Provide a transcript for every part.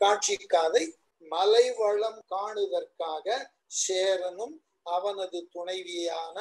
காட்சிக்காதை மலை வளம் காணுதற்காக சேரனும் அவனது துணைவியான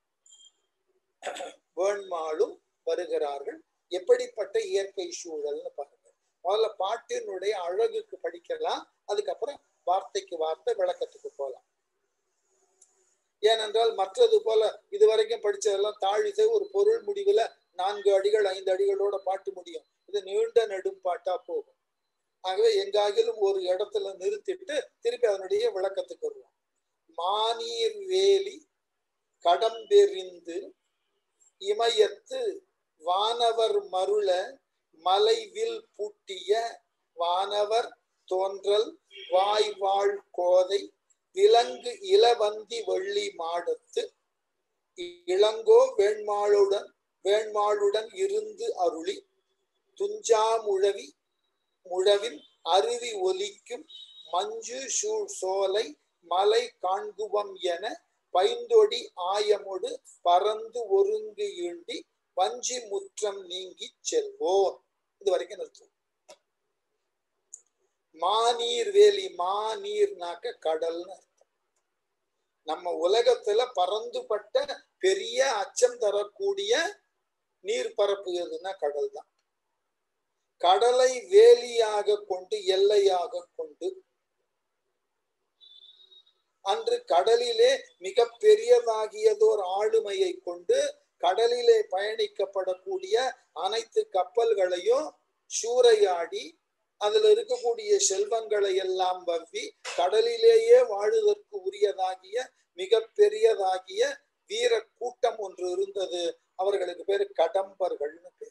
வேண்மாளும் வருகிறார்கள் எப்படிப்பட்ட இயற்கை சூழல்னு பாருங்க முதல்ல பாட்டினுடைய அழகுக்கு படிக்கலாம் அதுக்கப்புறம் வார்த்தைக்கு வார்த்தை விளக்கத்துக்கு போகலாம் ஏனென்றால் மற்றது போல இதுவரைக்கும் படிச்சதெல்லாம் தாழிசை ஒரு பொருள் முடிவுல நான்கு அடிகள் ஐந்து அடிகளோட பாட்டு முடியும் இது நீண்ட நெடும் பாட்டா போகும் ஆகவே எங்காகிலும் ஒரு இடத்துல நிறுத்திட்டு திருப்பி அதனுடைய விளக்கத்துக்கு வருவோம் மானீர் வேலி கடம்பெறிந்து இமயத்து வானவர் மருள மலைவில் பூட்டிய வானவர் தோன்றல் வாய்வாழ் கோதை விலங்கு இளவந்தி வெள்ளி மாடத்து இளங்கோ வேண்மாளுடன் வேண்மாளுடன் இருந்து அருளி துஞ்சாமுழவி முழவின் அருவி ஒலிக்கும் மஞ்சு சூழ் சோலை மலை காண்குவம் என பைந்தொடி ஆயமொடு பறந்து ஒருங்கு ஈண்டி வஞ்சி முற்றம் நீங்கி செல்வோம் இது வரைக்கும் நிறுத்துவோம் மாநீர் வேலி மாநீர்னாக்க கடல்னு அர்த்தம் நம்ம உலகத்துல பறந்துபட்ட பெரிய அச்சம் தரக்கூடிய நீர் பரப்பு எதுன்னா கடல் தான் கடலை வேலியாக கொண்டு எல்லையாக கொண்டு அன்று கடலிலே மிக பெரியதாகியதோர் ஆளுமையை கொண்டு கடலிலே பயணிக்கப்படக்கூடிய அனைத்து கப்பல்களையும் சூறையாடி அதுல இருக்கக்கூடிய செல்வங்களை எல்லாம் வவ்வி கடலிலேயே வாழுவதற்கு உரியதாகிய மிக பெரியதாகிய வீர கூட்டம் ஒன்று இருந்தது அவர்களுக்கு பேரு கடம்பர்கள்னு பேர்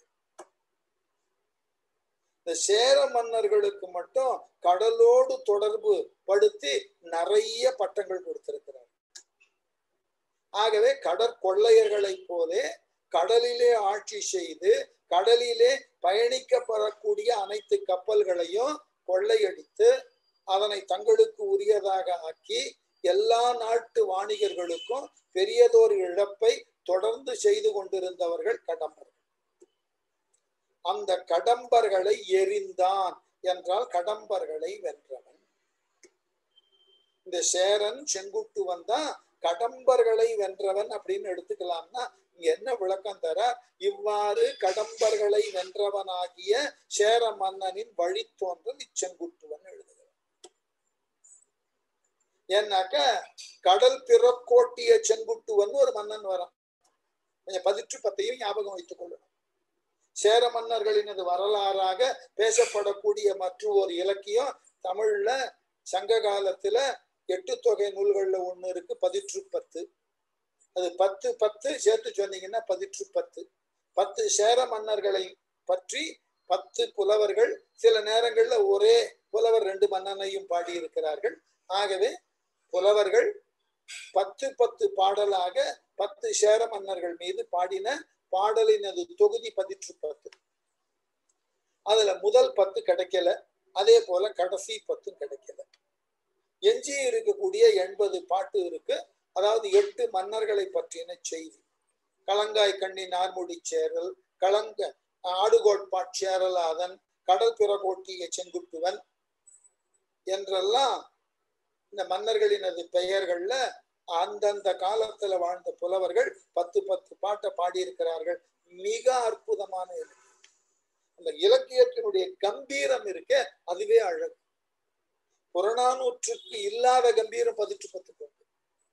இந்த சேர மன்னர்களுக்கு மட்டும் கடலோடு தொடர்பு படுத்தி நிறைய பட்டங்கள் கொடுத்திருக்கிறார் ஆகவே கடற்கொள்ளையர்களைப் போலே கடலிலே ஆட்சி செய்து கடலிலே பயணிக்கப்படக்கூடிய அனைத்து கப்பல்களையும் கொள்ளையடித்து அதனை தங்களுக்கு உரியதாக ஆக்கி எல்லா நாட்டு வாணிகர்களுக்கும் பெரியதொரு இழப்பை தொடர்ந்து செய்து கொண்டிருந்தவர்கள் கடம்பர்கள் அந்த கடம்பர்களை எரிந்தான் என்றால் கடம்பர்களை வென்றவன் இந்த சேரன் செங்குட்டுவன் தான் கடம்பர்களை வென்றவன் அப்படின்னு எடுத்துக்கலாம்னா இங்க என்ன விளக்கம் தர இவ்வாறு கடம்பர்களை வென்றவனாகிய சேர மன்னனின் வழித்தோன்றல் இச்செங்குட்டுவன் எழுதுகிறார் ஏன்னாக்க கடல் பிறக்கோட்டிய செங்குட்டுவன் ஒரு மன்னன் வரான் கொஞ்சம் பதிற்று பத்தையும் ஞாபகம் வைத்துக் கொள்ளணும் சேர மன்னர்களினது வரலாறாக பேசப்படக்கூடிய மற்ற ஒரு இலக்கியம் தமிழ்ல சங்க காலத்துல எட்டு தொகை நூல்கள்ல ஒண்ணு இருக்கு பதிற்று பத்து அது பத்து பத்து சேர்த்து சொன்னீங்கன்னா பதிற்று பத்து பத்து சேர மன்னர்களை பற்றி பத்து புலவர்கள் சில நேரங்கள்ல ஒரே புலவர் ரெண்டு மன்னனையும் பாடியிருக்கிறார்கள் ஆகவே புலவர்கள் பத்து பத்து பாடலாக பத்து சேர மன்னர்கள் மீது பாடின பாடலினது தொகுதி பதிற்று பத்து அதுல முதல் பத்து கிடைக்கல அதே போல கடைசி பத்தும் கிடைக்கல எஞ்சி இருக்கக்கூடிய எண்பது பாட்டு இருக்கு அதாவது எட்டு மன்னர்களை பற்றின செய்தி களங்காய் கண்ணி நார்முடி சேரல் களங்க ஆடுகோட்பாட் சேரலாதன் கடல் பிறகோட்டிய செங்குட்டுவன் என்றெல்லாம் இந்த மன்னர்களினது பெயர்கள்ல அந்தந்த காலத்துல வாழ்ந்த புலவர்கள் பத்து பத்து பாட்டை பாடியிருக்கிறார்கள் மிக அற்புதமான இலக்கியம் அந்த இலக்கியத்தினுடைய கம்பீரம் இருக்க அதுவே அழகு புறநானூற்றுக்கு இல்லாத கம்பீரம் பதிற்று பத்துக்கு உண்டு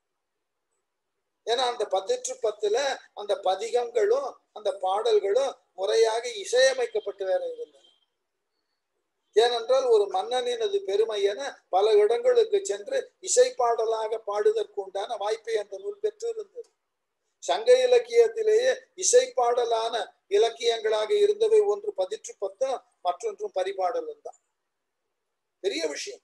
ஏன்னா அந்த பதிற்று பத்துல அந்த பதிகங்களும் அந்த பாடல்களும் முறையாக இசையமைக்கப்பட்டு வேற இருந்தன ஏனென்றால் ஒரு மன்னனினது பெருமை என பல இடங்களுக்கு சென்று இசைப்பாடலாக பாடுவதற்கு உண்டான வாய்ப்பை அந்த நூல் பெற்றிருந்தது சங்க இலக்கியத்திலேயே இசைப்பாடலான இலக்கியங்களாக இருந்தவை ஒன்று பதிற்று பத்தும் மற்றொன்றும் பரிபாடலும் தான் பெரிய விஷயம்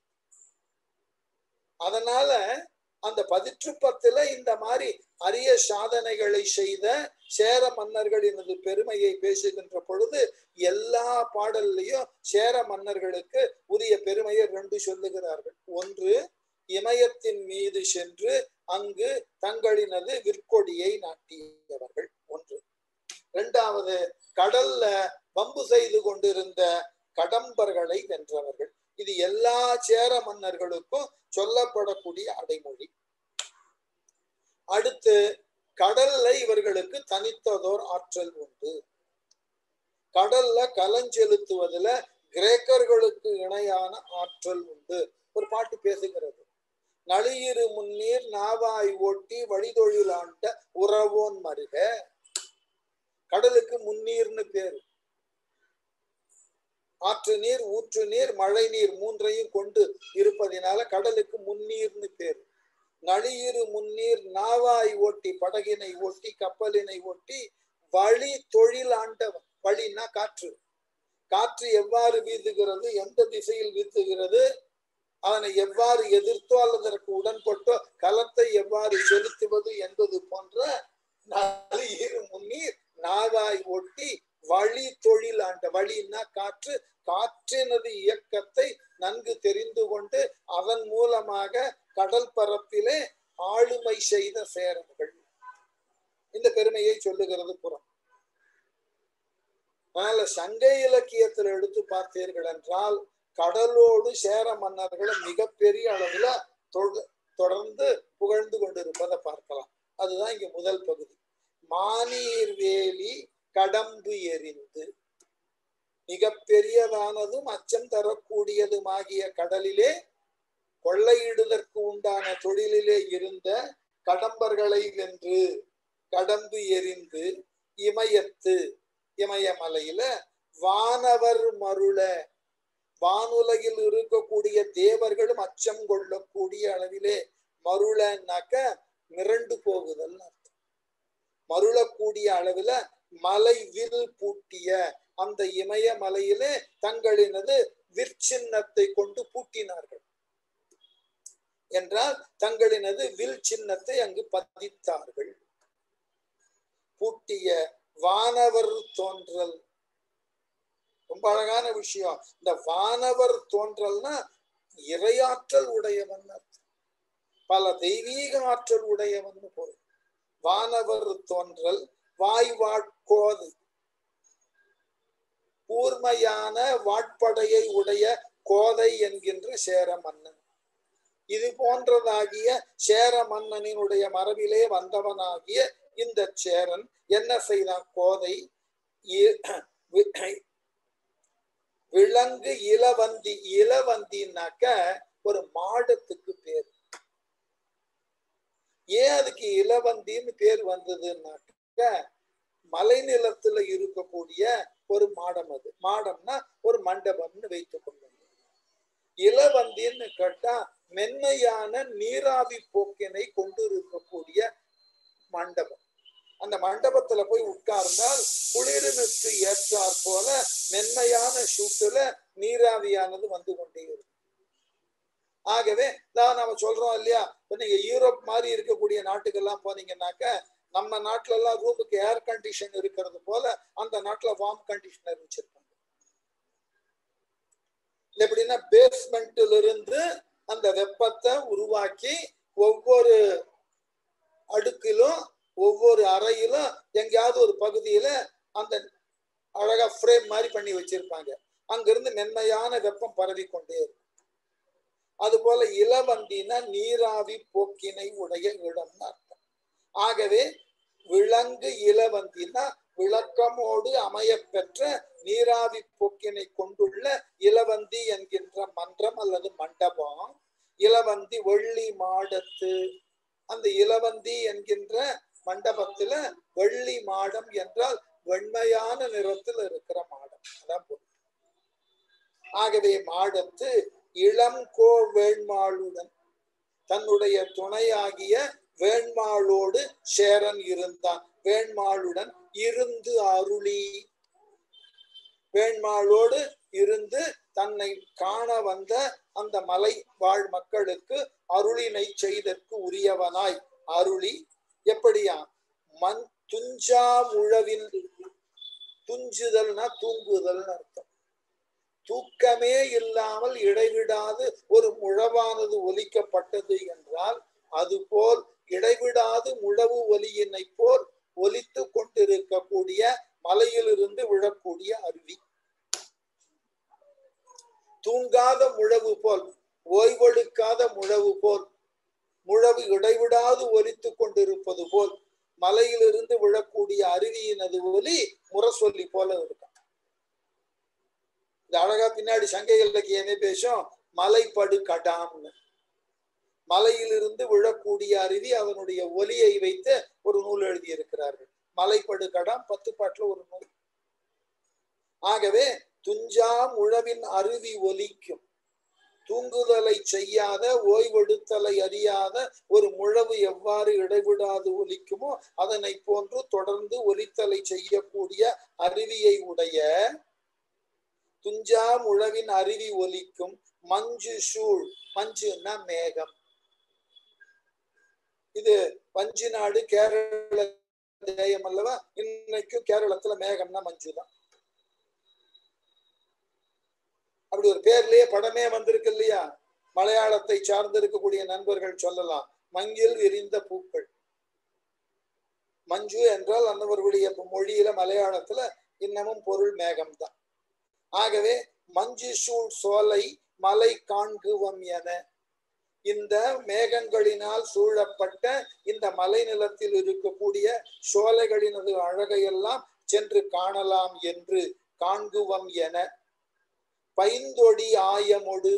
அதனால அந்த பதிற்று பத்துல இந்த மாதிரி அரிய சாதனைகளை செய்த சேர மன்னர்களினது பெருமையை பேசுகின்ற பொழுது எல்லா பாடல்லையும் சேர மன்னர்களுக்கு உரிய பெருமையை ரெண்டு சொல்லுகிறார்கள் ஒன்று இமயத்தின் மீது சென்று அங்கு தங்களினது விற்கொடியை நாட்டியவர்கள் ஒன்று இரண்டாவது கடல்ல வம்பு செய்து கொண்டிருந்த கடம்பர்களை வென்றவர்கள் இது எல்லா சேர மன்னர்களுக்கும் சொல்லப்படக்கூடிய அடைமொழி அடுத்து கடல்ல இவர்களுக்கு தனித்ததோர் ஆற்றல் உண்டு கடல்ல கலஞ்செலுத்துவதுல கிரேக்கர்களுக்கு இணையான ஆற்றல் உண்டு ஒரு பாட்டு பேசுகிறது நளியிரு முன்னீர் நாவாய் ஓட்டி வழிதொழிலாண்ட உறவோன் மருக கடலுக்கு முன்னீர்னு பேரு ஆற்று நீர் ஊற்று நீர் மழை நீர் மூன்றையும் கொண்டு இருப்பதினால கடலுக்கு முன்னீர்னு பேரு நளியிரு முன்னீர் நாவாய் ஓட்டி படகினை ஓட்டி கப்பலினை ஓட்டி வழி தொழில் ஆண்டவன் வழின்னா காற்று காற்று எவ்வாறு வீசுகிறது எந்த திசையில் வீசுகிறது அதனை எவ்வாறு எதிர்த்தோ அல்லது அதற்கு உடன்பட்டோ கலத்தை எவ்வாறு செலுத்துவது என்பது போன்ற நளியிரு முன்னீர் நாவாய் ஓட்டி வழி தொழில் ஆண்ட வழின்னா காற்று காற்றினது இயக்கத்தை நன்கு தெரிந்து கொண்டு அதன் மூலமாக கடல் பரப்பிலே ஆளுமை செய்த சேரர்கள் இந்த பெருமையை சொல்லுகிறது புறம் அதனால சங்க இலக்கியத்தில் எடுத்து பார்த்தீர்கள் என்றால் கடலோடு சேர மன்னர்களை மிகப்பெரிய அளவுல தொடர்ந்து புகழ்ந்து கொண்டிருப்பதை பார்க்கலாம் அதுதான் இங்க முதல் பகுதி மானீர் வேலி கடம்பு எரிந்து மிக பெரியதானதும் அச்சம் தரக்கூடியதுமாகிய கடலிலே கொள்ளையிடுதற்கு உண்டான தொழிலிலே இருந்த கடம்பர்களை வென்று கடம்பு எரிந்து இமயத்து இமயமலையில வானவர் மருள வானுலகில் இருக்கக்கூடிய தேவர்களும் அச்சம் கொள்ளக்கூடிய அளவிலே மருளனாக்க மிரண்டு போகுதல் அர்த்தம் மருளக்கூடிய அளவுல மலை வில் பூட்டிய அந்த இமயமலையிலே தங்களினது விற்சின்னத்தை கொண்டு பூட்டினார்கள் என்றால் தங்களினது வில் சின்னத்தை அங்கு பதித்தார்கள் பூட்டிய வானவர் தோன்றல் ரொம்ப அழகான விஷயம் இந்த வானவர் தோன்றல்னா இறையாற்றல் உடையவன் பல தெய்வீக ஆற்றல் உடையவன் பொருள் வானவர் தோன்றல் வாய்வாட்கோது கூர்மையான வாட்படையை உடைய கோதை என்கின்ற சேர மன்னன் இது போன்றதாகிய சேர மன்னனினுடைய மரபிலே வந்தவனாகிய இந்த சேரன் என்ன செய்தான் கோதை விலங்கு இளவந்தி இளவந்தின்னாக்க ஒரு மாடத்துக்கு பேர் ஏன் அதுக்கு இளவந்தின்னு பேர் வந்ததுன்னாக்க மலைநிலத்துல இருக்கக்கூடிய ஒரு மாடம் அது மாடம்னா ஒரு மண்டபம்னு வைத்துக் கொள்ளுங்க இளவந்தின்னு கேட்டா மென்மையான நீராவி போக்கினை கொண்டு இருக்கக்கூடிய மண்டபம் அந்த மண்டபத்துல போய் உட்கார்ந்தால் குளிரினுக்கு ஏற்றாற் போல மென்மையான சூட்டுல நீராவியானது வந்து கொண்டே இருக்கும் ஆகவே தான் நம்ம சொல்றோம் இல்லையா இப்ப நீங்க யூரோப் மாதிரி இருக்கக்கூடிய நாட்டுக்கெல்லாம் போனீங்கன்னாக்க நம்ம நாட்டுல எல்லாம் ரூமுக்கு ஏர் கண்டிஷன் இருக்கிறது போல அந்த நாட்டுல வார்ம் கண்டிஷனர் வச்சிருப்பாங்க எப்படின்னா பேஸ்மெண்ட்ல இருந்து அந்த வெப்பத்தை உருவாக்கி ஒவ்வொரு அடுக்கிலும் ஒவ்வொரு அறையிலும் எங்கேயாவது ஒரு பகுதியில அந்த அழகா ஃப்ரேம் மாதிரி பண்ணி வச்சிருப்பாங்க அங்கிருந்து மென்மையான வெப்பம் பரவி கொண்டே இருக்கும் அது போல இளவந்தினா நீராவி போக்கினை உடைய இடம்னு அர்த்தம் ஆகவே விலங்கு இளவந்தினா விளக்கமோடு அமைய பெற்ற நீராவி போக்கினை கொண்டுள்ள இளவந்தி என்கின்ற மன்றம் அல்லது மண்டபம் இளவந்தி வெள்ளி மாடத்து அந்த இளவந்தி என்கின்ற மண்டபத்துல வெள்ளி மாடம் என்றால் வெண்மையான நிறத்தில் இருக்கிற மாடம் அதான் பொருள் ஆகவே மாடத்து இளங்கோ வேண்மாளுடன் தன்னுடைய துணையாகிய வேண்மாளோடு சேரன் இருந்தான் வேண்மாளுடன் இருந்து அருளி வேண்மாளோடு இருந்து தன்னை காண வந்த அந்த மலை வாழ் மக்களுக்கு அருளினை செய்தற்கு உரியவனாய் அருளி எப்படியா மண் துஞ்சா முழவின் துஞ்சுதல்னா தூங்குதல்னு அர்த்தம் தூக்கமே இல்லாமல் இடைவிடாது ஒரு முழவானது ஒலிக்கப்பட்டது என்றால் அதுபோல் இடைவிடாது முழவு ஒலியினை போல் ஒலித்து கொண்டிருக்கக்கூடிய மலையிலிருந்து விழக்கூடிய அருவி தூங்காத முழவு போல் ஓய்வெடுக்காத முழவு போல் முழவு இடைவிடாது ஒலித்து கொண்டிருப்பது போல் மலையிலிருந்து விழக்கூடிய அருவியினது ஒலி முரசொல்லி போல இருக்கும் இது அழகா பின்னாடி சங்க இலக்கியமே பேசும் மலைப்படு கடாம்னு மலையிலிருந்து விழக்கூடிய அருவி அதனுடைய ஒலியை வைத்து ஒரு நூல் எழுதியிருக்கிறார்கள் மலைப்படு கடாம் பத்து பாட்டுல ஒரு நூல் ஆகவே துஞ்சா முழவின் அருவி ஒலிக்கும் தூங்குதலை செய்யாத ஓய்வெடுத்தலை அறியாத ஒரு முழவு எவ்வாறு இடைவிடாது ஒலிக்குமோ அதனை போன்று தொடர்ந்து ஒலித்தலை செய்யக்கூடிய அருவியை உடைய துஞ்சா முழவின் அருவி ஒலிக்கும் மஞ்சு சூழ் மஞ்சுன்னா மேகம் இது பஞ்சு நாடு கேரள தேயம் அல்லவா இன்னைக்கும் கேரளத்துல மேகம்னா மஞ்சுதான் அப்படி ஒரு பேர்லயே படமே வந்திருக்கு இல்லையா மலையாளத்தை சார்ந்து இருக்கக்கூடிய நண்பர்கள் சொல்லலாம் மங்கில் விரிந்த பூக்கள் மஞ்சு என்றால் அந்தவர்களுடைய மொழியில மலையாளத்துல இன்னமும் பொருள் மேகம்தான் ஆகவே மஞ்சு சூழ் சோலை மலை காண்குவம் என இந்த மேகங்களினால் சூழப்பட்ட இந்த மலை நிலத்தில் இருக்கக்கூடிய சோலைகளினது அழகையெல்லாம் சென்று காணலாம் என்று காண்குவம் என பைந்தொடி ஆயமொடு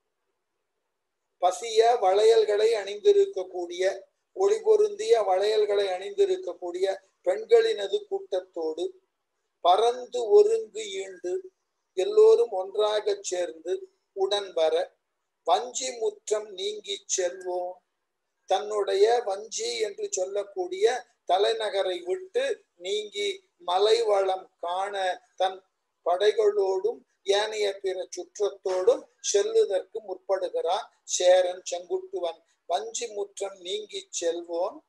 பசிய வளையல்களை அணிந்திருக்கக்கூடிய ஒளி பொருந்திய வளையல்களை அணிந்திருக்கக்கூடிய பெண்களினது கூட்டத்தோடு பறந்து ஒருங்கு ஈண்டு எல்லோரும் ஒன்றாக சேர்ந்து உடன் வர வஞ்சி முற்றம் நீங்கி செல்வோம் தன்னுடைய வஞ்சி என்று சொல்லக்கூடிய தலைநகரை விட்டு நீங்கி மலைவளம் காண தன் படைகளோடும் ஏனைய பிற சுற்றத்தோடும் செல்லுதற்கு முற்படுகிறான் சேரன் செங்குட்டுவன் வஞ்சி முற்றம் நீங்கி செல்வோன்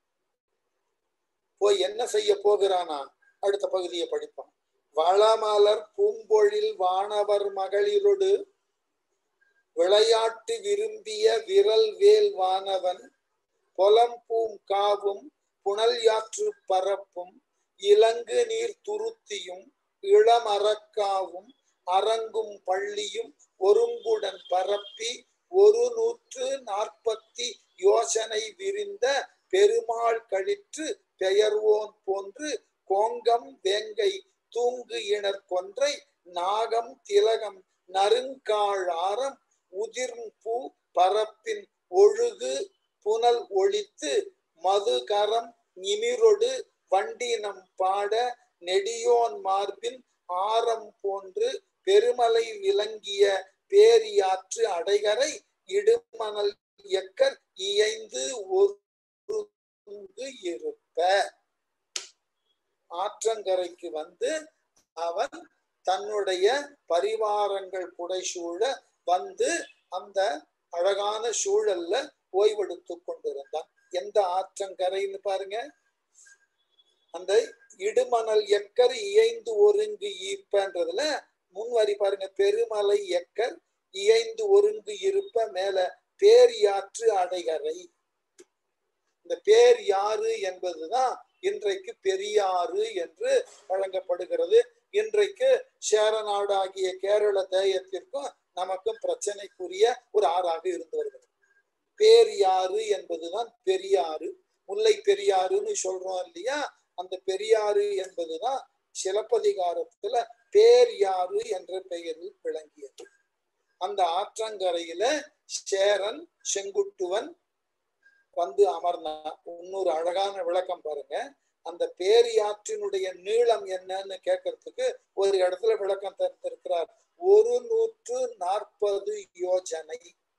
போய் என்ன செய்ய போகிறானா அடுத்த பகுதியை படிப்பான் வளமலர் பூம்பொழில் வானவர் மகளிரொடு விளையாட்டு விரும்பிய விரல் வேல் வானவன் பொலம்பூம் காவும் புனல் யாற்று பரப்பும் இலங்கு நீர் துருத்தியும் இளமரக்காவும் அரங்கும் பள்ளியும் ஒருங்குடன் பரப்பி ஒரு நூற்று நாற்பத்தி யோசனை விரிந்த பெருமாள் கழிற்று பெயர்வோன் போன்று கோங்கம் வேங்கை தூங்கு இணர் கொன்றை நாகம் திலகம் நறுங்காள் ஆரம் உதிர்பூ பரப்பின் ஒழுகு புனல் ஒழித்து மதுகரம் நிமிரொடு வண்டினம் பாட நெடியோன் மார்பின் ஆரம் போன்று பெருமலை விளங்கிய பேரியாற்று அடைகரை இடுமணல் எக்கர் இயைந்து ஒருங்கு இருப்ப ஆற்றங்கரைக்கு வந்து அவன் தன்னுடைய பரிவாரங்கள் புடைசூழ வந்து அந்த அழகான சூழல்ல ஓய்வெடுத்து கொண்டிருந்தான் எந்த ஆற்றங்கரைன்னு பாருங்க அந்த இடுமணல் எக்கர் இயைந்து ஒருங்கு ஈர்ப்பன்றதுல முன்வரி பாருங்க பெருமலை எக்கர் இயைந்து ஒருங்கு இருப்ப மேல பேரியாற்று அடைகரை இந்த பேர் யாரு என்பதுதான் இன்றைக்கு பெரியாறு என்று வழங்கப்படுகிறது இன்றைக்கு சேர நாடாகிய கேரள தேயத்திற்கும் நமக்கும் பிரச்சனைக்குரிய ஒரு ஆறாக இருந்து வருகிறது பேரியாறு என்பதுதான் பெரியாறு முல்லை பெரியாறுன்னு சொல்றோம் இல்லையா அந்த பெரியாறு என்பதுதான் சிலப்பதிகாரத்துல பேரியாறு என்ற பெயரில் விளங்கியது அந்த ஆற்றங்கரையில சேரன் செங்குட்டுவன் வந்து அமர்ந்தான் இன்னொரு அழகான விளக்கம் பாருங்க அந்த பேரியாற்றினுடைய நீளம் என்னன்னு கேட்கறதுக்கு ஒரு இடத்துல விளக்கம் தந்திருக்கிறார் ஒரு நூற்று நாற்பது யோஜனை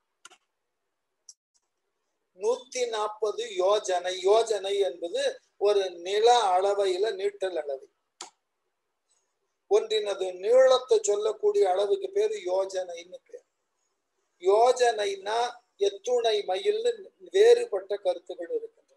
நூத்தி நாற்பது யோஜனை யோஜனை என்பது ஒரு நில அளவையில நீட்டல் அளவு ஒன்றினது நீளத்தை சொல்லக்கூடிய அளவுக்கு பேரு யோஜனைன்னு பேர் யோஜனைனா எத்துணை மைல்னு வேறுபட்ட கருத்துக்கள் இருக்கின்றன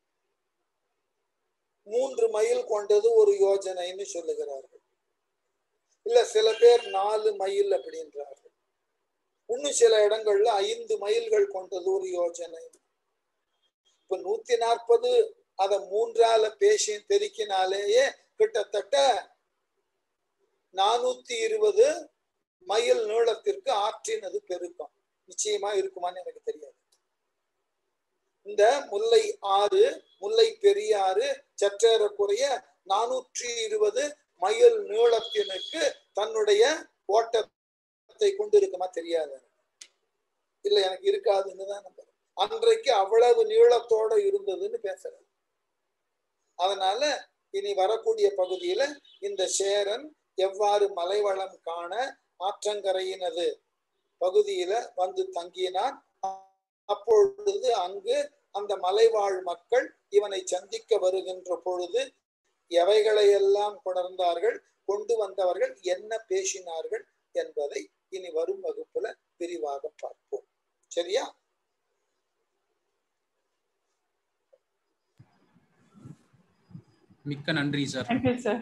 மூன்று மைல் கொண்டது ஒரு யோஜனைன்னு சொல்லுகிறார்கள் இல்ல சில பேர் நாலு மைல் அப்படின்றார்கள் இன்னும் சில இடங்கள்ல ஐந்து மைல்கள் கொண்டது ஒரு யோஜனை இப்ப நூத்தி நாற்பது அத மூன்றால பேசி பெருக்கினாலேயே கிட்டத்தட்ட நானூத்தி இருபது மைல் நீளத்திற்கு ஆற்றின் அது பெருக்கம் நிச்சயமா இருக்குமான்னு எனக்கு தெரியாது இந்த முல்லை ஆறு முல்லை பெரியாறு சற்றேறக்குறைய நானூற்றி இருபது மைல் நீளத்தினுக்கு தன்னுடைய ஓட்டத்தை கொண்டு இருக்குமா தெரியாது இல்ல எனக்கு இருக்காதுன்னு தான் நம்புறேன் அன்றைக்கு அவ்வளவு நீளத்தோட இருந்ததுன்னு பேசுறேன் அதனால இனி வரக்கூடிய பகுதியில இந்த சேரன் எவ்வாறு மலைவளம் காண ஆற்றங்கரையினது பகுதியில வந்து தங்கினான் அப்பொழுது அங்கு அந்த மலைவாழ் மக்கள் இவனை சந்திக்க வருகின்ற பொழுது எவைகளையெல்லாம் கொணர்ந்தார்கள் கொண்டு வந்தவர்கள் என்ன பேசினார்கள் என்பதை இனி வரும் வகுப்புல விரிவாக பார்ப்போம் சரியா மிக்க நன்றி சார் தேங்க்யூ சார்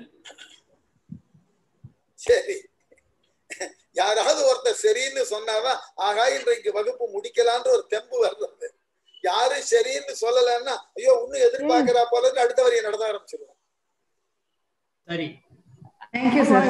சரி யாராவது ஒருத்தர் சரின்னு சொன்னாதான் ஆகா இன்றைக்கு வகுப்பு முடிக்கலான்ற ஒரு தெம்பு வர்றது யாரும் சரின்னு சொல்லலைன்னா ஐயோ இன்னும் எதிர்பார்க்கிறா போல அடுத்த வரியை நடத்த ஆரம்பிச்சிருவோம் சரி தேங்க்யூ சார்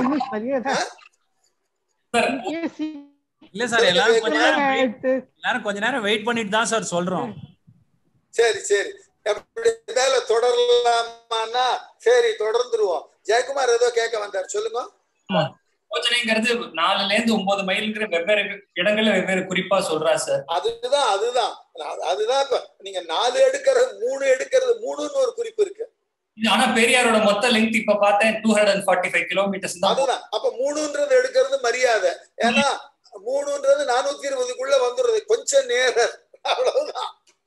இல்ல சார் எல்லாரும் கொஞ்ச நேரம் wait- எடுத்து எல்லாரும் கொஞ்ச நேரம் வெயிட் பண்ணிட்டு தான் சார் சொல்றோம் சரி சரி எப்படி மேல தொடரலாமான்னா சரி தொடர்ந்துருவோம் ஜெயக்குமார் ஏதோ கேட்க வந்தார் சொல்லுங்க யோசனைங்கிறது நாலுல இருந்து ஒன்பது மைல்ங்கிற வெவ்வேறு இடங்கள்ல வெவ்வேறு குறிப்பா சொல்றா சார் அதுதான் அதுதான் அது- அதுதான் இப்ப நீங்க நாலு எடுக்கிறது மூணு எடுக்கிறது மூணுன்னு ஒரு குறிப்பு இருக்கு ஆனா பெரியாரோட மொத்த லெங்க் இப்ப பார்த்தேன் two hundred and forty five kilometres தான் அதுதான் அப்ப மூணுன்றது எடுக்கிறது மரியாதை ஏன்னா மூணுன்றது நானூத்தி இருபதுக்குள்ள வந்துடுறது கொஞ்சம் நேரம் அவ்வளவுதான்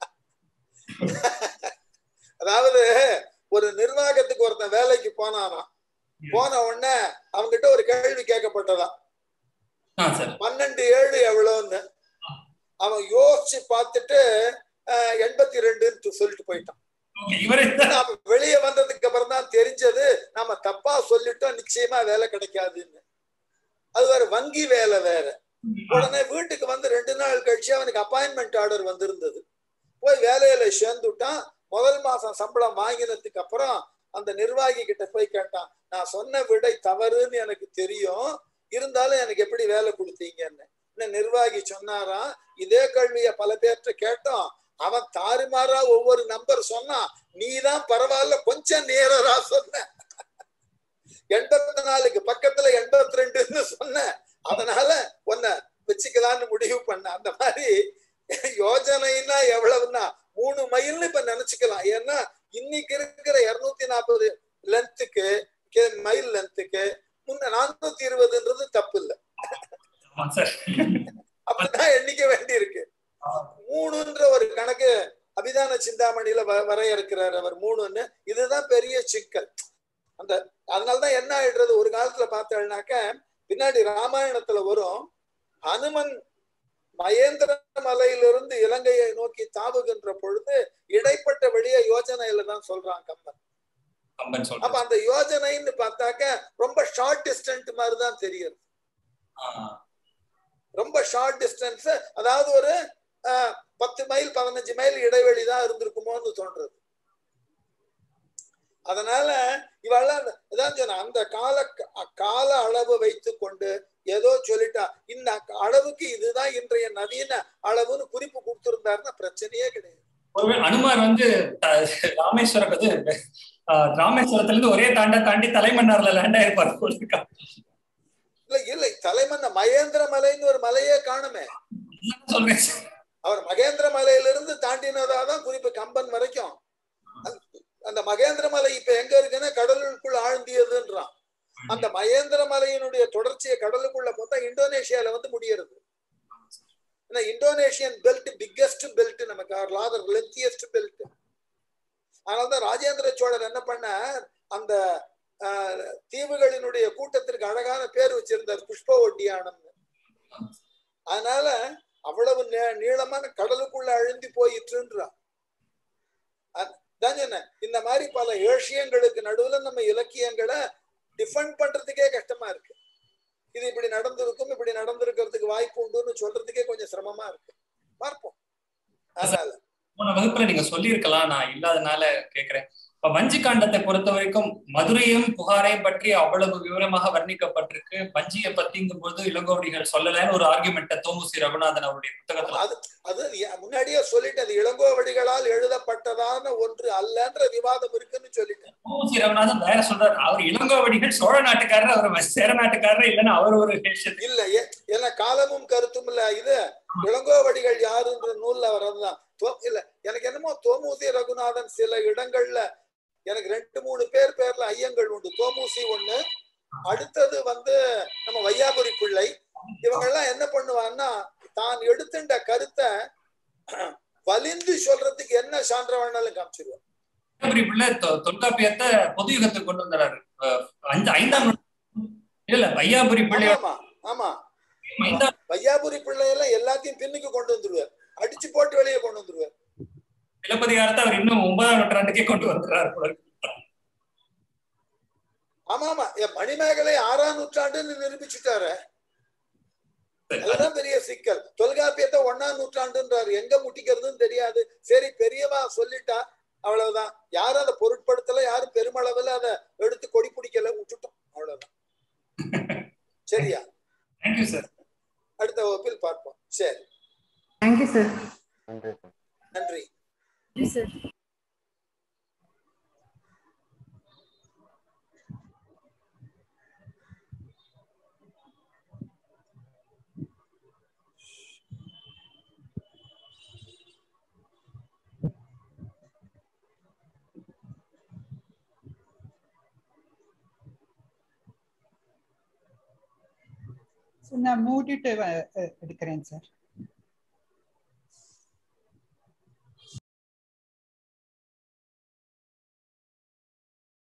அதாவது ஒரு நிர்வாகத்துக்கு ஒருத்தன் வேலைக்கு போனானா போன உடனே அவங்கிட்ட ஒரு கேள்வி கேட்கப்பட்டதா ஆ சார் பன்னெண்டு ஏழு எவ்வளவுன்னு அவன் யோசிச்சு பார்த்துட்டு அஹ், எண்பத்தி ரெண்டுன்னு சொல்லிட்டு போயிட்டான் ஓகே இவரே நாம வெளியே வந்ததுக்கு அப்புறம் தான் தெரிஞ்சது நாம தப்பா சொல்லிட்டோம் நிச்சயமா வேலை கிடைக்காதுன்னு அது வேற வங்கி வேலை வேற உடனே வீட்டுக்கு வந்து ரெண்டு நாள் கழிச்சு அவனுக்கு அப்பாயின்மெண்ட் ஆர்டர் வந்திருந்தது போய் வேலையில சேர்ந்துட்டான் முதல் மாசம் சம்பளம் வாங்கினதுக்கு அப்புறம் அந்த நிர்வாகி கிட்ட போய் கேட்டான் நான் சொன்ன விடை தவறுன்னு எனக்கு தெரியும் இருந்தாலும் எனக்கு எப்படி வேலை கொடுத்தீங்கன்னு இந்த நிர்வாகி சொன்னாராம் இதே கேள்விய பல பேர்கிட்ட கேட்டோம் அவன் தாறுமாறா ஒவ்வொரு நம்பர் சொன்னான் நீதான் பரவாயில்ல கொஞ்சம் நேரரா சொன்ன எண்பத்தி நாலுக்கு பக்கத்துல எண்பத்தி ரெண்டுன்னு சொன்ன அதனால உன்னை வச்சுக்கலான்னு முடிவு பண்ண அந்த மாதிரி யோஜனைன்னா எவ்வளவுன்னா மூணு மைல்னு இப்ப நினைச்சுக்கலாம் ஏன்னா இன்னைக்கு இருக்கிற இருநூத்தி நாற்பது லென்த்துக்கு மைல் லென்த்துக்கு முன்ன நானூத்தி இருபதுன்றது தப்பு இல்லை ஆமா சார் அப்படிதான் எண்ணிக்க வேண்டி இருக்கு மூணுன்ற ஒரு கணக்கு அபிதான சிந்தாமணியில வ- வரையறுக்கிறார் அவர் மூணுன்னு இதுதான் பெரிய சிக்கல் அந்த அதனாலதான் என்ன ஆயிடுறது ஒரு காலத்துல பார்த்தேன்னாக்க பின்னாடி ராமாயணத்துல வரும் ஹனுமன் மகேந்திர மலையிலிருந்து இலங்கையை நோக்கி தாவுகின்ற பொழுது இடைப்பட்ட வெளியே யோஜனையில தான் சொல்றான் கம்பன் கம்பன் அப்ப சொல்றேன் அந்த யோஜனைன்னு பார்த்தாக்க ரொம்ப ஷார்ட் டிஸ்டன்ட் மாதிரி தான் தெரியுது ரொம்ப ஷார்ட் டிஸ்டன்ஸ் அதாவது ஒரு அஹ், பத்து மைல் பதினஞ்சு மைல் இடைவெளி தான் இருந்திருக்குமோன்னு தோன்றது அதனால இவெல்லாம் இதான் சொன்ன அந்த கால கால அளவு வைத்து கொண்டு ஏதோ சொல்லிட்டா இந்த அளவுக்கு இதுதான் இன்றைய நவீன அளவுன்னு குறிப்பு கொடுத்திருந்தாருன்னா பிரச்சனையே கிடையாது ஒருவேளை அனுமார் வந்து அஹ், ராமேஸ்வரம் இது அஹ், ராமேஸ்வரத்துல இருந்து ஒரே தாண்டா தாண்டி தலைமன்னார்ல லேண்ட் ஆயிருப்பாரு போல இருக்கா. இல்ல இல்லை தலைமன்ன மகேந்திர மலைன்னு ஒரு மலையே காணுமே அதான் சொல்றேன் சார். அவர் மகேந்திர மலையிலிருந்து தாண்டினதாதான் குறிப்பு கம்பன் வரைக்கும் அந்த- அந்த மகேந்திர மலை இப்ப எங்க இருக்குன்னா கடலுக்குள் ஆழ்ந்தியதுன்றான் அந்த மகேந்திர மலையினுடைய தொடர்ச்சியை கடலுக்குள்ள பார்த்தா இந்தோனேஷியால வந்து முடியறது ஏன்னா இந்தோனேஷியன் பெல்ட் பிக்கெஸ்ட் பெல்ட் நமக்கு லாதர் லென்த்தியஸ்ட் பெல்ட் அதனாலதான் ராஜேந்திர சோழர் என்ன பண்ணார் அந்த ஆஹ், தீவுகளினுடைய கூட்டத்திற்கு அழகான பேர் வச்சிருந்தார் புஷ்ப ஒட்டியானம் அதனால அவ்வளவு நே- நீளமான கடலுக்குள்ள அழுந்தி போயிற்றுன்றான் அ- தான் சொன்னேன் இந்த மாதிரி பல ஏஷியங்களுக்கு நடுவுல நம்ம இலக்கியங்களை டிஃபெண்ட் பண்றதுக்கே கஷ்டமா இருக்கு இது இப்படி நடந்திருக்கும் இப்படி நடந்திருக்கிறதுக்கு வாய்ப்பு உண்டுன்னு சொல்றதுக்கே கொஞ்சம் சிரமமா இருக்கு பார்ப்போம் அதனால போன வகுப்புல நீங்க சொல்லியிருக்கலாம் நான் இல்லாதனால கேக்குறேன் இப்ப வஞ்சி காண்டத்தை பொறுத்த வரைக்கும் மதுரையும் புகாரையும் பற்றி அவ்வளவு விவரமாக வர்ணிக்கப்பட்டிருக்கு வஞ்சியை பத்திங்கும் போது இளங்கோவடிகள் சொல்லலன்னு ஒரு ஆர்குமெண்ட்டை தோமுசி ரகுநாதன் அவருடைய புத்தகத்துல அது அது எ- முன்னாடியே சொல்லிட்டேன் அது இளங்கோவடிகளால் எழுதப்பட்டதான ஒன்று அல்லன்ற விவாதம் இருக்குன்னு சொல்லிட்டேன் தோமுசி ரகுநாதன் வேற சொல்றாரு அவர் இளங்கோவடிகள் சோழ நாட்டுக்காரர் அவர் சேர நாட்டுக்காரர் இல்லைன்னா அவர் ஒரு விஷயம் இல்ல ஏ- ஏன்னா காலமும் கருத்தும் இல்ல இது இளங்கோவடிகள் யாருன்ற நூல்ல வர்றதுதான் தோ- இல்ல எனக்கு என்னமோ தோமுசி ரகுநாதன் சில இடங்கள்ல எனக்கு ரெண்டு மூணு பேர் பேர்ல ஐயங்கள் உண்டு தோமுசி ஒண்ணு அடுத்தது வந்து நம்ம வையாபுரி பிள்ளை இவங்க எல்லாம் என்ன பண்ணுவான்னா தான் எடுத்துட்ட கருத்தை வலிந்து சொல்றதுக்கு என்ன சான்ற வேணாலும் காமிச்சிருவார் வையாபுரி பிள்ளை தொ- தொல்காப்பியத்தை பொது யுகத்துக்கு கொண்டு வந்துறாரு அஹ் அஞ்சு ஐந்தாம் நூற்றாண்டு- இல்ல இல்ல வையாபுரி பிள்ளை ஆமா ஆமா ஐந்தாம் வையாபுரி பிள்ளை எல்லாம் எல்லாத்தையும் பின்னுக்கு கொண்டு வந்துருவார் அடிச்சு போட்டு வெளியே கொண்டு வந்துருவார் சிலப்பதிகாரத்தை அவர் இன்னும் ஒன்பதாம் நூற்றாண்டுக்கே கொண்டு வந்துறாரு போல இருக்கு. ஆமா ஆமா என் மணிமேகலை ஆறாம் நூற்றாண்டுன்னு நிரூபிச்சுட்டாரு அதுதான் பெரிய சிக்கல் தொல்காப்பியத்தை ஒன்னாம் நூற்றாண்டுன்றாரு எங்க முட்டிக்கிறதுன்னு தெரியாது சரி பெரியவா சொல்லிட்டா அவ்வளவுதான் யாரும் அதை பொருட்படுத்தல யாரும் பெருமளவுல அதை எடுத்து கொடி பிடிக்கல விட்டுட்டோம் அவ்வளவுதான் சரியா தேங்க்யூ சார் அடுத்த வகுப்பில் பார்ப்போம் சரி தேங்க்யூ சார் நன்றி சார் நன்றி சார் நான் மூடிட்டு வ- அஹ் எடுக்கிறேன் சார்